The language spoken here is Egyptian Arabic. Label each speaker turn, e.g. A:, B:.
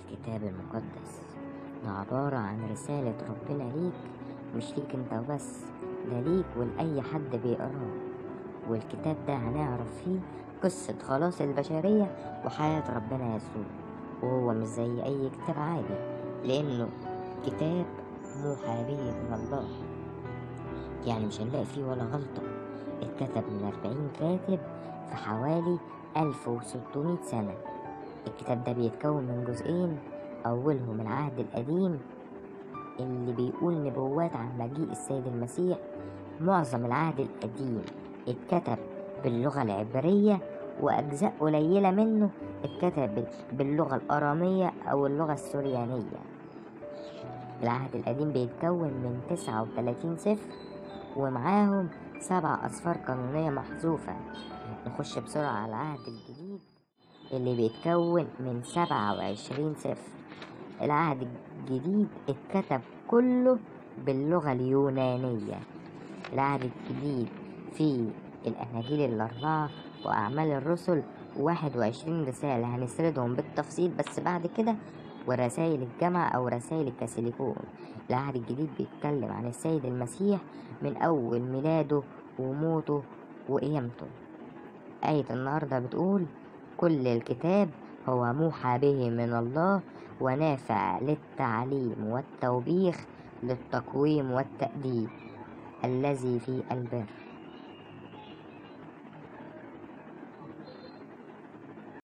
A: الكتاب المقدس ده عبارة عن رسالة ربنا ليك مش ليك انت وبس ده ليك ولأي حد بيقراه والكتاب ده هنعرف فيه قصة خلاص البشرية وحياة ربنا يسوع وهو مش زي أي كتاب عادي لأنه كتاب موحى به من الله يعني مش هنلاقي فيه ولا غلطة اتكتب من أربعين كاتب في حوالي ألف وستمية سنة الكتاب ده بيتكون من جزئين أولهم العهد القديم اللي بيقول نبوات عن مجيء السيد المسيح معظم العهد القديم اتكتب باللغة العبرية وأجزاء قليلة منه اتكتب باللغة الأرامية أو اللغة السريانية العهد القديم بيتكون من تسعة وتلاتين سفر ومعاهم سبع أسفار قانونية محذوفة نخش بسرعة على العهد الجديد اللي بيتكون من سبعة وعشرين سفر العهد الجديد اتكتب كله باللغة اليونانية العهد الجديد فيه الأناجيل الأربعة وأعمال الرسل واحد وعشرين رسالة هنسردهم بالتفصيل بس بعد كده ورسائل الجامعة أو رسائل الكاثوليكون العهد الجديد بيتكلم عن السيد المسيح من أول ميلاده وموته وقيامته آية النهاردة بتقول كل الكتاب هو موحى به من الله ونافع للتعليم والتوبيخ للتقويم والتأديب الذي في البر